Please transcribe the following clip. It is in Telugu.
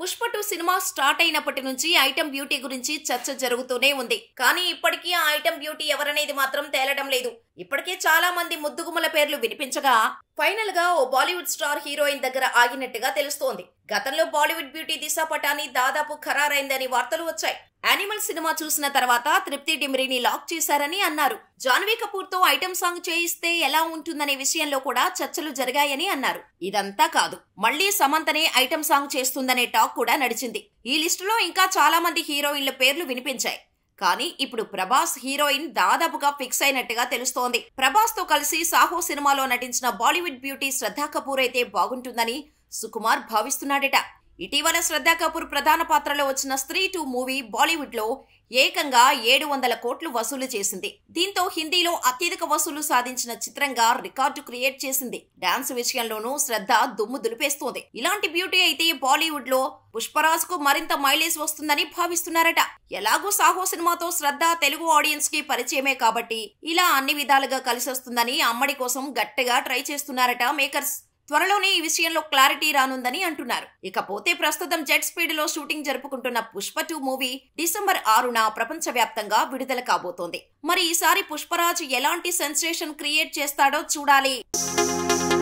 పుష్ప టూ సినిమా స్టార్ట్ అయినప్పటి నుంచి ఐటమ్ బ్యూటీ గురించి చర్చ జరుగుతూనే ఉంది కానీ ఇప్పటికీ ఆ ఐటమ్ బ్యూటీ ఎవరనేది మాత్రం తేలడం లేదు ఇప్పటికే చాలా మంది ముద్దుగుమ్మల పేర్లు వినిపించగా ఫైనల్ గా ఓ బాలీవుడ్ స్టార్ హీరోయిన్ దగ్గర ఆగినట్టుగా తెలుస్తోంది గతంలో బాలీవుడ్ బ్యూటీ దిశా పటాని దాదాపు ఖరారైందని వార్తలు వచ్చాయి యానిమల్ సినిమా చూసిన తర్వాత తృప్తి డిమ్రీని లాక్ చేశారని అన్నారు జాన్వీ కపూర్ తో ఐటమ్ సాంగ్ చేయిస్తే ఎలా ఉంటుందనే విషయంలో కూడా చర్చలు జరిగాయని అన్నారు ఇదంతా కాదు మళ్లీ సమంతనే ఐటమ్ సాంగ్ చేస్తుందనే టాక్ కూడా నడిచింది ఈ లిస్టులో ఇంకా చాలా మంది హీరోయిన్ల పేర్లు వినిపించాయి కానీ ఇప్పుడు ప్రభాస్ హీరోయిన్ దాదాపుగా ఫిక్స్ అయినట్టుగా తెలుస్తోంది ప్రభాస్ తో కలిసి సాహో సినిమాలో నటించిన బాలీవుడ్ బ్యూటీ శ్రద్ధా కపూర్ అయితే బాగుంటుందని సుకుమార్ భావిస్తున్నాడట ఇటీవల శ్రద్ధా కపూర్ ప్రధాన పాత్రలో వచ్చిన స్త్రీ టూ మూవీ బాలీవుడ్ లో ఏకంగా ఏడు వందల కోట్లు వసూలు చేసింది దీంతో హిందీలో అత్యధిక వసూలు సాధించిన చిత్రంగా రికార్డు క్రియేట్ చేసింది డాన్స్ విషయంలోనూ శ్రద్ధ దుమ్ము దులిపేస్తోంది ఇలాంటి బ్యూటీ అయితే బాలీవుడ్ లో పుష్పరాజ్ కు మరింత మైలేజ్ వస్తుందని భావిస్తున్నారట ఎలాగూ సాహో సినిమాతో శ్రద్ధ తెలుగు ఆడియన్స్ కి పరిచయమే కాబట్టి ఇలా అన్ని విధాలుగా కలిసొస్తుందని అమ్మడి కోసం గట్టిగా ట్రై చేస్తున్నారట మేకర్స్ త్వరలోనే ఈ విషయంలో క్లారిటీ రానుందని అంటున్నారు ఇకపోతే ప్రస్తుతం జెట్ స్పీడ్ లో షూటింగ్ జరుపుకుంటున్న పుష్ప టూ మూవీ డిసెంబర్ ఆరున ప్రపంచవ్యాప్తంగా విడుదల కాబోతోంది మరి ఈసారి పుష్పరాజ్ ఎలాంటి సెన్సేషన్ క్రియేట్ చేస్తాడో చూడాలి